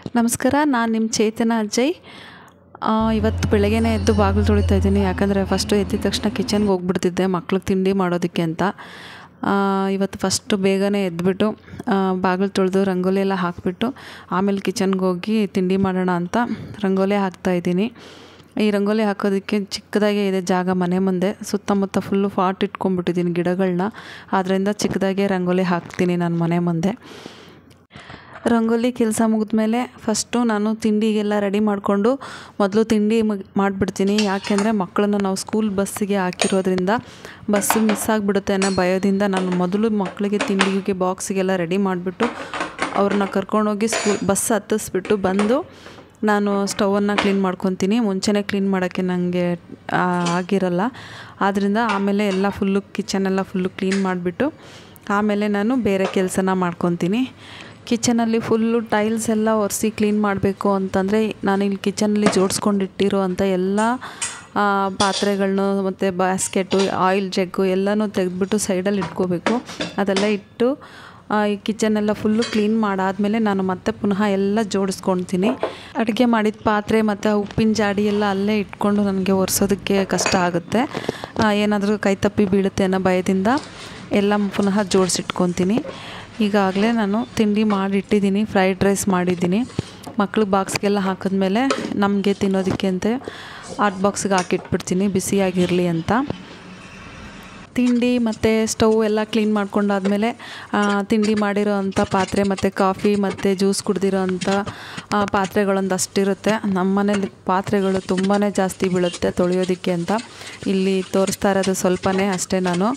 ನಮಸ್ಕಾರ ನಾನು ನಿಮ್ಮ ಚೇತನ ಅಜಯ್ ಆ, ಇವತ್ತು ಬೆಳಗ್ಗೆನೇ ಎದ್ದು ಬಾಗಿಲು ತೊಳಿತಾ ಇದ್ದೀನಿ ಯಾಕಂದರೆ ಫಸ್ಟು ಎದ್ದಿದ ತಕ್ಷಣ ಕಿಚನ್ಗೆ ಹೋಗ್ಬಿಡ್ತಿದ್ದೆ ಮಕ್ಳಿಗೆ ತಿಂಡಿ ಮಾಡೋದಕ್ಕೆ ಅಂತ ಆ, ಇವತ್ತು ಫಸ್ಟು ಬೇಗನೆ ಎದ್ದುಬಿಟ್ಟು ಬಾಗಿಲು ತೊಳೆದು ರಂಗೋಲಿ ಎಲ್ಲ ಹಾಕಿಬಿಟ್ಟು ಆಮೇಲೆ ಕಿಚನ್ಗೆ ಹೋಗಿ ತಿಂಡಿ ಮಾಡೋಣ ಅಂತ ರಂಗೋಲಿ ಹಾಕ್ತಾಯಿದ್ದೀನಿ ಈ ರಂಗೋಲಿ ಹಾಕೋದಕ್ಕೆ ಚಿಕ್ಕದಾಗೇ ಇದೆ ಜಾಗ ಮನೆ ಮುಂದೆ ಸುತ್ತಮುತ್ತ ಫುಲ್ಲು ಫಾಟ್ ಇಟ್ಕೊಂಡ್ಬಿಟ್ಟಿದ್ದೀನಿ ಗಿಡಗಳನ್ನ ಆದ್ದರಿಂದ ಚಿಕ್ಕದಾಗೆ ರಂಗೋಲಿ ಹಾಕ್ತೀನಿ ನಾನು ಮನೆ ಮುಂದೆ ರಂಗೋಲಿ ಕೆಲಸ ಮುಗಿದ್ಮೇಲೆ ಫಸ್ಟು ನಾನು ತಿಂಡಿಗೆಲ್ಲ ರೆಡಿ ಮಾಡಿಕೊಂಡು ಮೊದಲು ತಿಂಡಿ ಮುಗ್ ಮಾಡಿಬಿಡ್ತೀನಿ ಯಾಕೆಂದರೆ ಮಕ್ಕಳನ್ನು ನಾವು ಸ್ಕೂಲ್ ಬಸ್ಸಿಗೆ ಹಾಕಿರೋದ್ರಿಂದ ಬಸ್ಸು ಮಿಸ್ ಆಗಿಬಿಡುತ್ತೆ ಅನ್ನೋ ಭಯದಿಂದ ನಾನು ಮೊದಲು ಮಕ್ಕಳಿಗೆ ತಿಂಡಿಗೆ ಬಾಕ್ಸಿಗೆಲ್ಲ ರೆಡಿ ಮಾಡಿಬಿಟ್ಟು ಅವ್ರನ್ನ ಕರ್ಕೊಂಡೋಗಿ ಸ್ಕೂಲ್ ಬಸ್ ಹತ್ತಿಸ್ಬಿಟ್ಟು ಬಂದು ನಾನು ಸ್ಟವನ್ನು ಕ್ಲೀನ್ ಮಾಡ್ಕೊತೀನಿ ಮುಂಚೆನೇ ಕ್ಲೀನ್ ಮಾಡೋಕ್ಕೆ ನನಗೆ ಆಗಿರಲ್ಲ ಆದ್ದರಿಂದ ಆಮೇಲೆ ಎಲ್ಲ ಫುಲ್ಲು ಕಿಚನೆಲ್ಲ ಫುಲ್ಲು ಕ್ಲೀನ್ ಮಾಡಿಬಿಟ್ಟು ಆಮೇಲೆ ನಾನು ಬೇರೆ ಕೆಲಸನ ಮಾಡ್ಕೊತೀನಿ ಕಿಚನಲ್ಲಿ ಫುಲ್ಲು ಟೈಲ್ಸ್ ಎಲ್ಲ ಒರೆಸಿ ಕ್ಲೀನ್ ಮಾಡಬೇಕು ಅಂತಂದರೆ ನಾನು ಇಲ್ಲಿ ಕಿಚನಲ್ಲಿ ಜೋಡಿಸ್ಕೊಂಡಿಟ್ಟಿರೋ ಅಂಥ ಎಲ್ಲ ಆ, ಪಾತ್ರೆಗಳನ್ನು ಮತ್ತು ಬ್ಯಾಸ್ಕೆಟು ಆಯಿಲ್ ಜಗ್ಗು ಎಲ್ಲನೂ ತೆಗೆದ್ಬಿಟ್ಟು ಸೈಡಲ್ಲಿ ಇಟ್ಕೋಬೇಕು ಅದೆಲ್ಲ ಇಟ್ಟು ಆ, ಈ ಕಿಚನೆಲ್ಲ ಫುಲ್ಲು ಕ್ಲೀನ್ ಮಾಡಾದಮೇಲೆ ನಾನು ಮತ್ತೆ ಪುನಃ ಎಲ್ಲ ಜೋಡಿಸ್ಕೊಳ್ತೀನಿ ಅಡುಗೆ ಮಾಡಿದ ಪಾತ್ರೆ ಮತ್ತು ಉಪ್ಪಿನ ಜಾಡಿ ಎಲ್ಲ ಅಲ್ಲೇ ಇಟ್ಕೊಂಡು ನನಗೆ ಒರೆಸೋದಕ್ಕೆ ಕಷ್ಟ ಆಗುತ್ತೆ ಏನಾದರೂ ಕೈ ತಪ್ಪಿ ಬೀಳುತ್ತೆ ಅನ್ನೋ ಭಯದಿಂದ ಎಲ್ಲ ಪುನಃ ಜೋಡಿಸಿಟ್ಕೊತೀನಿ ಈಗಾಗಲೇ ನಾನು ತಿಂಡಿ ಮಾಡಿಟ್ಟಿದ್ದೀನಿ ಫ್ರೈಡ್ ರೈಸ್ ಮಾಡಿದ್ದೀನಿ ಮಕ್ಳು ಬಾಕ್ಸ್ಗೆಲ್ಲ ಹಾಕಿದ್ಮೇಲೆ ನಮಗೆ ತಿನ್ನೋದಕ್ಕೆ ಅಂತ ಹಾಟ್ ಬಾಕ್ಸ್ಗೆ ಹಾಕಿಟ್ಬಿಡ್ತೀನಿ ಬಿಸಿಯಾಗಿರಲಿ ಅಂತ ತಿಂಡಿ ಮತ್ತು ಸ್ಟವ್ ಎಲ್ಲ ಕ್ಲೀನ್ ಮಾಡ್ಕೊಂಡಾದ್ಮೇಲೆ ಆ, ತಿಂಡಿ ಮಾಡಿರೋ ಅಂಥ ಪಾತ್ರೆ ಮತ್ತು ಕಾಫಿ ಮತ್ತು ಜ್ಯೂಸ್ ಕುಡ್ದಿರೋ ಅಂಥ ಆ, ಪಾತ್ರೆಗಳೊಂದು ಅಷ್ಟಿರುತ್ತೆ ನಮ್ಮ ಮನೇಲಿ ಪಾತ್ರೆಗಳು ತುಂಬಾ ಜಾಸ್ತಿ ಬೀಳುತ್ತೆ ತೊಳೆಯೋದಕ್ಕೆ ಅಂತ ಇಲ್ಲಿ ತೋರಿಸ್ತಾ ಇರೋದು ಸ್ವಲ್ಪನೇ ಅಷ್ಟೇ ನಾನು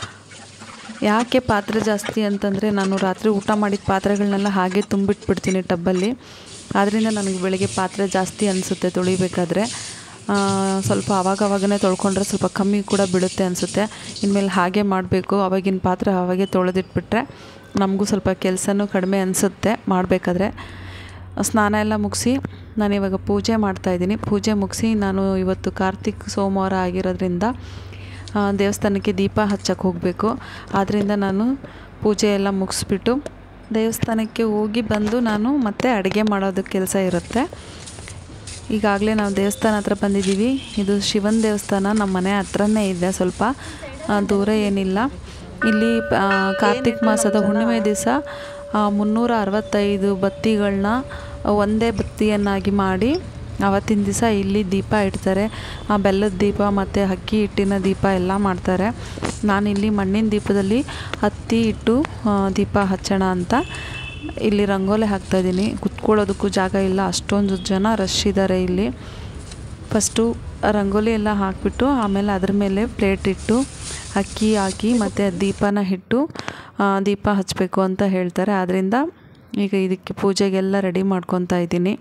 ಯಾಕೆ ಪಾತ್ರೆ ಜಾಸ್ತಿ ಅಂತಂದರೆ ನಾನು ರಾತ್ರಿ ಊಟ ಮಾಡಿದ ಪಾತ್ರೆಗಳನ್ನೆಲ್ಲ ಹಾಗೆ ತುಂಬಿಟ್ಬಿಡ್ತೀನಿ ಟಬ್ಬಲ್ಲಿ ಆದ್ದರಿಂದ ನನಗೆ ಬೆಳಗ್ಗೆ ಪಾತ್ರೆ ಜಾಸ್ತಿ ಅನಿಸುತ್ತೆ ತೊಳಿಬೇಕಾದ್ರೆ ಆ, ಸ್ವಲ್ಪ ಆವಾಗವಾಗನೇ ತೊಳ್ಕೊಂಡ್ರೆ ಸ್ವಲ್ಪ ಕಮ್ಮಿ ಕೂಡ ಬೀಳುತ್ತೆ ಅನಿಸುತ್ತೆ ಇನ್ಮೇಲೆ ಹಾಗೆ ಮಾಡಬೇಕು ಅವಾಗಿನ ಪಾತ್ರೆ ಅವಾಗೆ ತೊಳೆದಿಟ್ಬಿಟ್ರೆ ನಮಗೂ ಸ್ವಲ್ಪ ಕೆಲಸನೂ ಕಡಿಮೆ ಅನಿಸುತ್ತೆ ಮಾಡಬೇಕಾದ್ರೆ ಸ್ನಾನ ಎಲ್ಲ ಮುಗಿಸಿ ನಾನು ಇವಾಗ ಪೂಜೆ ಮಾಡ್ತಾಯಿದ್ದೀನಿ ಪೂಜೆ ಮುಗಿಸಿ ನಾನು ಇವತ್ತು ಕಾರ್ತಿಕ್ ಸೋಮವಾರ ಆಗಿರೋದ್ರಿಂದ ಆ, ದೇವಸ್ಥಾನಕ್ಕೆ ದೀಪ ಹಚ್ಚಕ್ಕೆ ಹೋಗಬೇಕು ಆದ್ದರಿಂದ ನಾನು ಪೂಜೆ ಎಲ್ಲ ಮುಗಿಸ್ಬಿಟ್ಟು ದೇವಸ್ಥಾನಕ್ಕೆ ಹೋಗಿ ಬಂದು ನಾನು ಮತ್ತೆ ಅಡುಗೆ ಮಾಡೋದು ಕೆಲಸ ಇರುತ್ತೆ ಈಗಾಗಲೇ ನಾವು ದೇವಸ್ಥಾನ ಹತ್ರ ಬಂದಿದ್ದೀವಿ ಇದು ಶಿವನ ದೇವಸ್ಥಾನ ನಮ್ಮ ಮನೆ ಹತ್ರನೇ ಇದೆ ಸ್ವಲ್ಪ ಆ, ದೂರ ಏನಿಲ್ಲ ಇಲ್ಲಿ ಆ, ಕಾರ್ತಿಕ್ ಮಾಸದ ಹುಣ್ಣಿಮೆ ದಿವಸ ಮುನ್ನೂರ ಅರವತ್ತೈದು ಬತ್ತಿಗಳನ್ನ ಒಂದೇ ಬತ್ತಿಯನ್ನಾಗಿ ಮಾಡಿ ಅವತ್ತಿನ ದಿವಸ ಇಲ್ಲಿ ದೀಪ ಇಡ್ತಾರೆ ಆ ಬೆಲ್ಲದ ದೀಪ ಮತ್ತು ಅಕ್ಕಿ ಹಿಟ್ಟಿನ ದೀಪ ಎಲ್ಲ ಮಾಡ್ತಾರೆ ನಾನಿಲ್ಲಿ ಮಣ್ಣಿನ ದೀಪದಲ್ಲಿ ಹತ್ತಿ ಇಟ್ಟು ಆ, ದೀಪ ಹಚ್ಚೋಣ ಅಂತ ಇಲ್ಲಿ ರಂಗೋಲಿ ಹಾಕ್ತಾಯಿದ್ದೀನಿ ಕುತ್ಕೊಳ್ಳೋದಕ್ಕೂ ಜಾಗ ಇಲ್ಲ ಅಷ್ಟೊಂದು ಜನ ರಶ್ ಇದ್ದಾರೆ ಇಲ್ಲಿ ಫಸ್ಟು ರಂಗೋಲಿ ಎಲ್ಲ ಹಾಕಿಬಿಟ್ಟು ಆಮೇಲೆ ಅದ್ರ ಮೇಲೆ ಪ್ಲೇಟ್ ಇಟ್ಟು ಅಕ್ಕಿ ಹಾಕಿ ಮತ್ತು ದೀಪನ ಇಟ್ಟು ಆ, ದೀಪ ಹಚ್ಚಬೇಕು ಅಂತ ಹೇಳ್ತಾರೆ ಆದ್ದರಿಂದ ಈಗ ಇದಕ್ಕೆ ಪೂಜೆಗೆಲ್ಲ ರೆಡಿ ಮಾಡ್ಕೊತಾ ಇದ್ದೀನಿ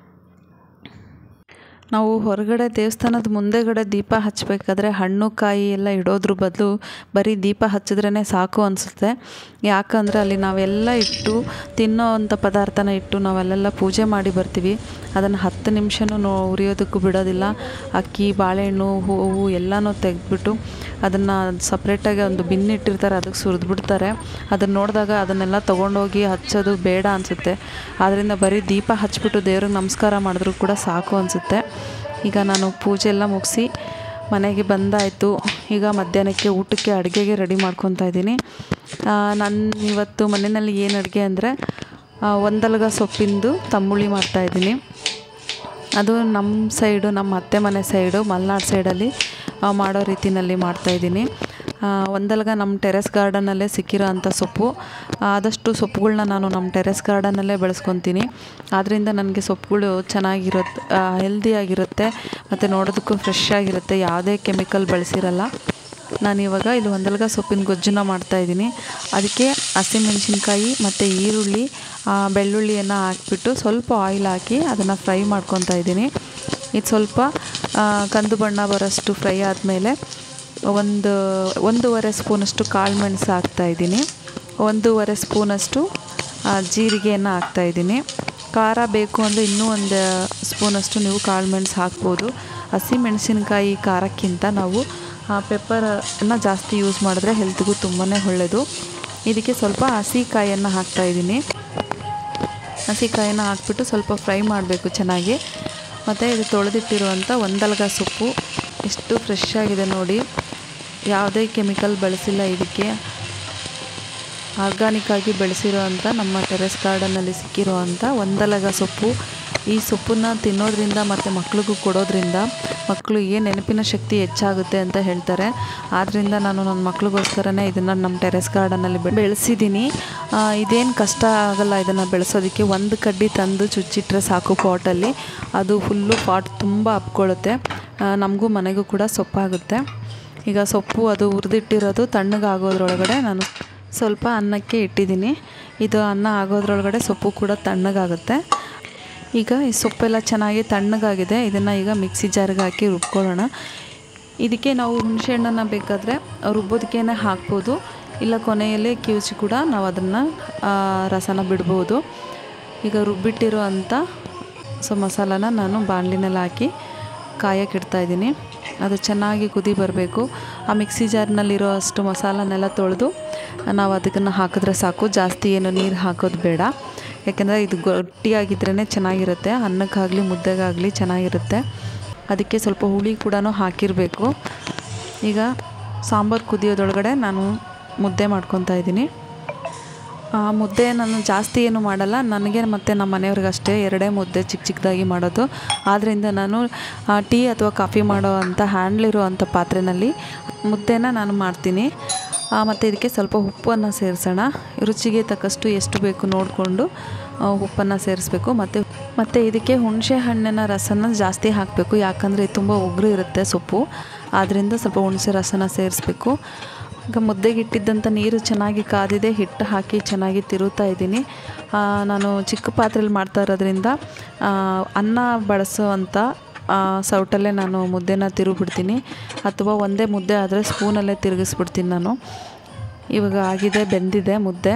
ನಾವು ಹೊರಗಡೆ ದೇವಸ್ಥಾನದ ಮುಂದೆಗಡೆ ದೀಪ ಹಚ್ಚಬೇಕಾದ್ರೆ ಹಣ್ಣು ಕಾಯಿ ಎಲ್ಲ ಇಡೋದ್ರ ಬದಲು ಬರೀ ದೀಪ ಹಚ್ಚಿದ್ರೇ ಸಾಕು ಅನಿಸುತ್ತೆ ಯಾಕಂದರೆ ಅಲ್ಲಿ ನಾವೆಲ್ಲ ಇಟ್ಟು ತಿನ್ನೋ ಅಂಥ ಪದಾರ್ಥನ ಇಟ್ಟು ನಾವಲ್ಲೆಲ್ಲ ಪೂಜೆ ಮಾಡಿ ಬರ್ತೀವಿ ಅದನ್ನು ಹತ್ತು ನಿಮಿಷನೂ ನೋ ಉರಿಯೋದಕ್ಕೂ ಬಿಡೋದಿಲ್ಲ ಅಕ್ಕಿ ಬಾಳೆಹಣ್ಣು ಹೂವು ಎಲ್ಲನೂ ತೆಗೆದ್ಬಿಟ್ಟು ಅದನ್ನು ಸಪ್ರೇಟಾಗಿ ಒಂದು ಬಿನ್ ಇಟ್ಟಿರ್ತಾರೆ ಅದಕ್ಕೆ ಸುರಿದ್ಬಿಡ್ತಾರೆ ಅದನ್ನು ನೋಡಿದಾಗ ಅದನ್ನೆಲ್ಲ ತೊಗೊಂಡೋಗಿ ಹಚ್ಚೋದು ಬೇಡ ಅನಿಸುತ್ತೆ ಆದ್ದರಿಂದ ಬರೀ ದೀಪ ಹಚ್ಬಿಟ್ಟು ದೇವ್ರಿಗೆ ನಮಸ್ಕಾರ ಮಾಡಿದ್ರೂ ಕೂಡ ಸಾಕು ಅನಿಸುತ್ತೆ ಈಗ ನಾನು ಪೂಜೆ ಎಲ್ಲ ಮುಗಿಸಿ ಮನೆಗೆ ಬಂದಾಯಿತು ಈಗ ಮಧ್ಯಾಹ್ನಕ್ಕೆ ಊಟಕ್ಕೆ ಅಡುಗೆಗೆ ರೆಡಿ ಮಾಡ್ಕೊತಾ ಇದ್ದೀನಿ ನಾನು ಇವತ್ತು ಮನೆಯಲ್ಲಿ ಏನು ಅಡುಗೆ ಅಂದರೆ ಒಂದಲ್ಗ ಸೊಪ್ಪಿಂದು ತಂಬುಳಿ ಮಾಡ್ತಾಯಿದ್ದೀನಿ ಅದು ನಮ್ಮ ಸೈಡು ನಮ್ಮ ಅತ್ತೆ ಮನೆ ಸೈಡು ಮಲೆನಾಡು ಸೈಡಲ್ಲಿ ಆ, ಮಾಡೋ ರೀತಿಯಲ್ಲಿ ಮಾಡ್ತಾಯಿದ್ದೀನಿ ಒಂದಲ್ಗ ನಮ್ಮ ಟೆರೆಸ್ ಗಾರ್ಡನಲ್ಲೇ ಸಿಕ್ಕಿರೋ ಅಂಥ ಸೊಪ್ಪು ಆದಷ್ಟು ಸೊಪ್ಪುಗಳ್ನ ನಾನು ನಮ್ಮ ಟೆರೆಸ್ ಗಾರ್ಡನಲ್ಲೇ ಬೆಳೆಸ್ಕೊತೀನಿ ಆದ್ದರಿಂದ ನನಗೆ ಸೊಪ್ಪುಗಳು ಚೆನ್ನಾಗಿರುತ್ತೆ ಹೆಲ್ದಿಯಾಗಿರುತ್ತೆ ಮತ್ತು ನೋಡೋದಕ್ಕೂ ಫ್ರೆಶ್ ಆಗಿರುತ್ತೆ ಯಾವುದೇ ಕೆಮಿಕಲ್ ಬಳಸಿರಲ್ಲ ನಾನಿವಾಗ ಇಲ್ಲಿ ಒಂದಲ್ಗ ಸೊಪ್ಪಿನ ಗೊಜ್ಜನ್ನ ಮಾಡ್ತಾಯಿದ್ದೀನಿ ಅದಕ್ಕೆ ಹಸಿಮೆಣ್ಸಿನ್ಕಾಯಿ ಮತ್ತು ಈರುಳ್ಳಿ ಆ, ಬೆಳ್ಳುಳ್ಳಿಯನ್ನು ಹಾಕ್ಬಿಟ್ಟು ಸ್ವಲ್ಪ ಆಯಿಲ್ ಹಾಕಿ ಅದನ್ನು ಫ್ರೈ ಮಾಡ್ಕೊತಾ ಇದ್ದೀನಿ ಇದು ಸ್ವಲ್ಪ ಆ, ಕಂದು ಬಣ್ಣ ಬರೋಷ್ಟು ಫ್ರೈ ಆದಮೇಲೆ ಒಂದು ಒಂದೂವರೆ ಸ್ಪೂನಷ್ಟು ಕಾಳು ಮೆಣಸು ಹಾಕ್ತಾಯಿದ್ದೀನಿ ಒಂದೂವರೆ ಸ್ಪೂನಷ್ಟು ಆ, ಜೀರಿಗೆಯನ್ನು ಹಾಕ್ತಾಯಿದ್ದೀನಿ ಖಾರ ಬೇಕು ಅಂದರೆ ಇನ್ನೂ ಒಂದು ಸ್ಪೂನಷ್ಟು ನೀವು ಕಾಳು ಮೆಣಸು ಹಾಕ್ಬೋದು ಹಸಿ ಮೆಣಸಿನ್ಕಾಯಿ ಖಾರಕ್ಕಿಂತ ನಾವು ಪೆಪ್ಪರನ್ನು ಜಾಸ್ತಿ ಯೂಸ್ ಮಾಡಿದ್ರೆ ಹೆಲ್ತ್ಗೂ ತುಂಬಾ ಒಳ್ಳೆಯದು ಇದಕ್ಕೆ ಸ್ವಲ್ಪ ಹಸಿ ಕಾಯನ್ನು ಹಾಕ್ತಾಯಿದ್ದೀನಿ ಹಸಿಕಾಯಿನ ಹಾಕ್ಬಿಟ್ಟು ಸ್ವಲ್ಪ ಫ್ರೈ ಮಾಡಬೇಕು ಚೆನ್ನಾಗಿ ಮತ್ತು ಇದು ತೊಳೆದಿಟ್ಟಿರುವಂಥ ಒಂದಲ್ಗ ಸೊಪ್ಪು ಎಷ್ಟು ಫ್ರೆಶ್ ಆಗಿದೆ ನೋಡಿ ಯಾವುದೇ ಕೆಮಿಕಲ್ ಬಳಸಿಲ್ಲ ಇದಕ್ಕೆ ಆರ್ಗಾನಿಕ್ ಆಗಿ ಬೆಳೆಸಿರೋ ಅಂಥ ನಮ್ಮ ಟೆರೆಸ್ ಗಾರ್ಡನ್ನಲ್ಲಿ ಸಿಕ್ಕಿರೋ ಅಂಥ ಒಂದಲಗ ಸೊಪ್ಪು ಈ ಸೊಪ್ಪನ್ನ ತಿನ್ನೋದ್ರಿಂದ ಮತ್ತು ಮಕ್ಳಿಗೂ ಕೊಡೋದ್ರಿಂದ ಮಕ್ಕಳು ಏನು ನೆನಪಿನ ಶಕ್ತಿ ಹೆಚ್ಚಾಗುತ್ತೆ ಅಂತ ಹೇಳ್ತಾರೆ ಆದ್ದರಿಂದ ನಾನು ನನ್ನ ಮಕ್ಳಿಗೋಸ್ಕರನೇ ಇದನ್ನು ನಮ್ಮ ಟೆರೆಸ್ ಗಾರ್ಡನಲ್ಲಿ ಬೆಳೆಸಿದ್ದೀನಿ ಇದೇನು ಕಷ್ಟ ಆಗಲ್ಲ ಇದನ್ನು ಬೆಳೆಸೋದಕ್ಕೆ ಒಂದು ಕಡ್ಡಿ ತಂದು ಚುಚ್ಚಿಟ್ರೆ ಸಾಕು ಪಾಟಲ್ಲಿ ಅದು ಫುಲ್ಲು ಪಾಟ್ ತುಂಬ ಹಬ್ಕೊಳ್ಳುತ್ತೆ ನಮಗೂ ಮನೆಗೂ ಕೂಡ ಸೊಪ್ಪಾಗುತ್ತೆ ಈಗ ಸೊಪ್ಪು ಅದು ಹುರಿದಿಟ್ಟಿರೋದು ತಣ್ಣಗಾಗೋದ್ರೊಳಗಡೆ ನಾನು ಸ್ವಲ್ಪ ಅನ್ನಕ್ಕೆ ಇಟ್ಟಿದ್ದೀನಿ ಇದು ಅನ್ನ ಆಗೋದ್ರೊಳಗಡೆ ಸೊಪ್ಪು ಕೂಡ ತಣ್ಣಗಾಗುತ್ತೆ ಈಗ ಈ ಸೊಪ್ಪೆಲ್ಲ ಚೆನ್ನಾಗಿ ತಣ್ಣಗಾಗಿದೆ ಇದನ್ನು ಈಗ ಮಿಕ್ಸಿ ಜಾರ್ಗೆ ಹಾಕಿ ರುಬ್ಕೊಳ್ಳೋಣ ಇದಕ್ಕೆ ನಾವು ಹುಣಸೆಹಣ್ಣನ್ನು ಬೇಕಾದರೆ ರುಬ್ಬೋದಕ್ಕೇ ಹಾಕ್ಬೋದು ಇಲ್ಲ ಕೊನೆಯಲ್ಲಿ ಕಿವುಚಿ ಕೂಡ ನಾವು ಅದನ್ನು ರಸನ ಬಿಡ್ಬೋದು ಈಗ ರುಬ್ಬಿಟ್ಟಿರೋ ಅಂಥ ಸೊ ಮಸಾಲಾನ ನಾನು ಬಾಣಲಿನಲ್ಲಿ ಹಾಕಿ ಕಾಯಕ್ಕೆ ಇಡ್ತಾಯಿದ್ದೀನಿ ಅದು ಚೆನ್ನಾಗಿ ಕುದಿ ಬರಬೇಕು ಆ ಮಿಕ್ಸಿ ಜಾರ್ನಲ್ಲಿರೋ ಅಷ್ಟು ಮಸಾಲನೆಲ್ಲ ತೊಳೆದು ನಾವು ಅದನ್ನು ಹಾಕಿದ್ರೆ ಸಾಕು ಜಾಸ್ತಿ ಏನು ನೀರು ಹಾಕೋದು ಬೇಡ ಯಾಕೆಂದರೆ ಇದು ಗಟ್ಟಿಯಾಗಿದ್ರೇ ಚೆನ್ನಾಗಿರುತ್ತೆ ಅನ್ನಕ್ಕಾಗಲಿ ಮುದ್ದೆಗಾಗಲಿ ಚೆನ್ನಾಗಿರುತ್ತೆ ಅದಕ್ಕೆ ಸ್ವಲ್ಪ ಹುಳಿ ಕೂಡ ಹಾಕಿರಬೇಕು ಈಗ ಸಾಂಬಾರು ಕುದಿಯೋದೊಳಗಡೆ ನಾನು ಮುದ್ದೆ ಮಾಡ್ಕೊತಾ ಇದ್ದೀನಿ ಆ ಮುದ್ದೆ ನಾನು ಜಾಸ್ತಿ ಏನು ಮಾಡಲ್ಲ ನನಗೆ ಮತ್ತು ನಮ್ಮ ಮನೆಯವ್ರಿಗಷ್ಟೇ ಎರಡೇ ಮುದ್ದೆ ಚಿಕ್ಕ ಚಿಕ್ಕದಾಗಿ ಮಾಡೋದು ಆದ್ದರಿಂದ ನಾನು ಟೀ ಅಥವಾ ಕಾಫಿ ಮಾಡೋ ಅಂಥ ಹ್ಯಾಂಡ್ಲಿರೋ ಅಂಥ ಪಾತ್ರೆಯಲ್ಲಿ ಮುದ್ದೆನ ನಾನು ಮಾಡ್ತೀನಿ ಮತ್ತು ಇದಕ್ಕೆ ಸ್ವಲ್ಪ ಉಪ್ಪನ್ನು ಸೇರಿಸೋಣ ರುಚಿಗೆ ತಕ್ಕಷ್ಟು ಎಷ್ಟು ಬೇಕು ನೋಡಿಕೊಂಡು ಉಪ್ಪನ್ನು ಸೇರಿಸ್ಬೇಕು ಮತ್ತು ಮತ್ತು ಇದಕ್ಕೆ ಹುಣಸೆ ಹಣ್ಣಿನ ರಸನ ಜಾಸ್ತಿ ಹಾಕಬೇಕು ಯಾಕಂದರೆ ತುಂಬ ಉಗುರು ಇರುತ್ತೆ ಸೊಪ್ಪು ಆದ್ದರಿಂದ ಸ್ವಲ್ಪ ಹುಣಸೆ ರಸನ ಸೇರಿಸ್ಬೇಕು ಈಗ ಮುದ್ದೆಗೆ ಇಟ್ಟಿದ್ದಂಥ ನೀರು ಚೆನ್ನಾಗಿ ಕಾದಿದೆ ಹಿಟ್ಟು ಹಾಕಿ ಚೆನ್ನಾಗಿ ತಿರುತ್ತಾ ಇದ್ದೀನಿ ನಾನು ಚಿಕ್ಕ ಪಾತ್ರೆಯಲ್ಲಿ ಮಾಡ್ತಾ ಇರೋದ್ರಿಂದ ಅನ್ನ ಬಳಸೋ ಅಂಥ ಸೌಟಲ್ಲೇ ನಾನು ಮುದ್ದೆನ ತಿರುಗಿಬಿಡ್ತೀನಿ ಅಥವಾ ಒಂದೇ ಮುದ್ದೆ ಆದರೆ ಸ್ಪೂನಲ್ಲೇ ತಿರುಗಿಸ್ಬಿಡ್ತೀನಿ ನಾನು ಇವಾಗ ಆಗಿದೆ ಬೆಂದಿದೆ ಮುದ್ದೆ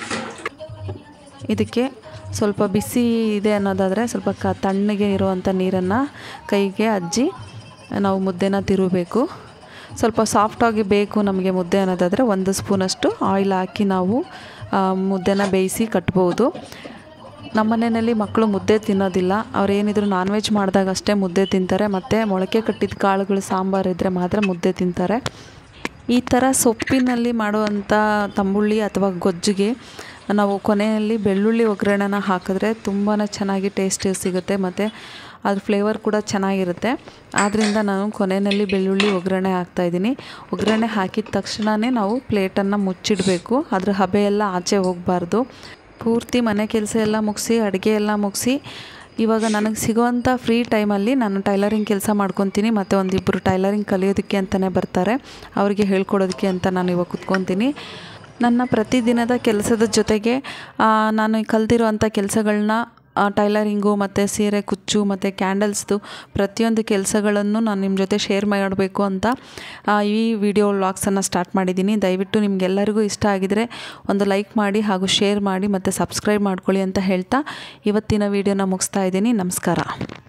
ಇದಕ್ಕೆ ಸ್ವಲ್ಪ ಬಿಸಿ ಇದೆ ಅನ್ನೋದಾದರೆ ಸ್ವಲ್ಪ ಕ ತಣ್ಣಗೆ ಇರುವಂಥ ನೀರನ್ನು ಕೈಗೆ ಅಜ್ಜಿ ನಾವು ಮುದ್ದೆನ ತಿರುಗಬೇಕು ಸ್ವಲ್ಪ ಸಾಫ್ಟಾಗಿ ಬೇಕು ನಮಗೆ ಮುದ್ದೆ ಅನ್ನೋದಾದರೆ ಒಂದು ಸ್ಪೂನಷ್ಟು ಆಯಿಲ್ ಹಾಕಿ ನಾವು ಮುದ್ದೆನ ಬೇಯಿಸಿ ಕಟ್ಬೋದು ನಮ್ಮ ಮನೆಯಲ್ಲಿ ಮಕ್ಕಳು ಮುದ್ದೆ ತಿನ್ನೋದಿಲ್ಲ ಅವ್ರು ಏನಿದ್ರು ನಾನ್ ವೆಜ್ ಮಾಡಿದಾಗ ಅಷ್ಟೇ ಮುದ್ದೆ ತಿಂತಾರೆ ಮತ್ತು ಮೊಳಕೆ ಕಟ್ಟಿದ ಕಾಳುಗಳು ಸಾಂಬಾರು ಇದ್ದರೆ ಮಾತ್ರ ಮುದ್ದೆ ತಿಂತಾರೆ ಈ ಥರ ಸೊಪ್ಪಿನಲ್ಲಿ ಮಾಡುವಂಥ ತಂಬುಳಿ ಅಥವಾ ಗೊಜ್ಜಿಗೆ ನಾವು ಕೊನೆಯಲ್ಲಿ ಬೆಳ್ಳುಳ್ಳಿ ಒಗ್ಗರಣೆನ ಹಾಕಿದ್ರೆ ತುಂಬಾ ಚೆನ್ನಾಗಿ ಟೇಸ್ಟ್ ಸಿಗುತ್ತೆ ಮತ್ತು ಅದ್ರ ಫ್ಲೇವರ್ ಕೂಡ ಚೆನ್ನಾಗಿರುತ್ತೆ ಆದ್ದರಿಂದ ನಾನು ಕೊನೆಯಲ್ಲಿ ಬೆಳ್ಳುಳ್ಳಿ ಒಗ್ಗರಣೆ ಹಾಕ್ತಾಯಿದ್ದೀನಿ ಒಗ್ಗರಣೆ ಹಾಕಿದ ತಕ್ಷಣವೇ ನಾವು ಪ್ಲೇಟನ್ನು ಮುಚ್ಚಿಡಬೇಕು ಅದ್ರ ಹಬೆ ಎಲ್ಲ ಆಚೆ ಹೋಗಬಾರ್ದು ಪೂರ್ತಿ ಮನೆ ಕೆಲಸ ಎಲ್ಲ ಮುಗಿಸಿ ಅಡುಗೆ ಎಲ್ಲ ಮುಗಿಸಿ ಇವಾಗ ನನಗೆ ಸಿಗೋವಂಥ ಫ್ರೀ ಟೈಮಲ್ಲಿ ನಾನು ಟೈಲರಿಂಗ್ ಕೆಲಸ ಮಾಡ್ಕೊತೀನಿ ಮತ್ತು ಒಂದಿಬ್ಬರು ಟೈಲರಿಂಗ್ ಕಲಿಯೋದಕ್ಕೆ ಅಂತಲೇ ಬರ್ತಾರೆ ಅವರಿಗೆ ಹೇಳ್ಕೊಡೋದಕ್ಕೆ ಅಂತ ನಾನು ಇವಾಗ ಕುತ್ಕೊತೀನಿ ನನ್ನ ಪ್ರತಿದಿನದ ಕೆಲಸದ ಜೊತೆಗೆ ನಾನು ಕಲ್ತಿರೋ ಅಂಥ ಕೆಲಸಗಳನ್ನ ಟೈಲರಿಂಗು ಮತ್ತು ಸೀರೆ ಕುಚ್ಚು ಮತ್ತು ಕ್ಯಾಂಡಲ್ಸ್ದು ಪ್ರತಿಯೊಂದು ಕೆಲಸಗಳನ್ನು ನಾನು ನಿಮ್ಮ ಜೊತೆ ಶೇರ್ ಮಾಡಬೇಕು ಅಂತ ಈ ವಿಡಿಯೋ ವ್ಲಾಗ್ಸನ್ನು ಸ್ಟಾರ್ಟ್ ಮಾಡಿದ್ದೀನಿ ದಯವಿಟ್ಟು ನಿಮಗೆಲ್ಲರಿಗೂ ಇಷ್ಟ ಆಗಿದರೆ ಒಂದು ಲೈಕ್ ಮಾಡಿ ಹಾಗೂ ಶೇರ್ ಮಾಡಿ ಮತ್ತು ಸಬ್ಸ್ಕ್ರೈಬ್ ಮಾಡ್ಕೊಳ್ಳಿ ಅಂತ ಹೇಳ್ತಾ ಇವತ್ತಿನ ವೀಡಿಯೋನ ಮುಗಿಸ್ತಾ ಇದ್ದೀನಿ ನಮಸ್ಕಾರ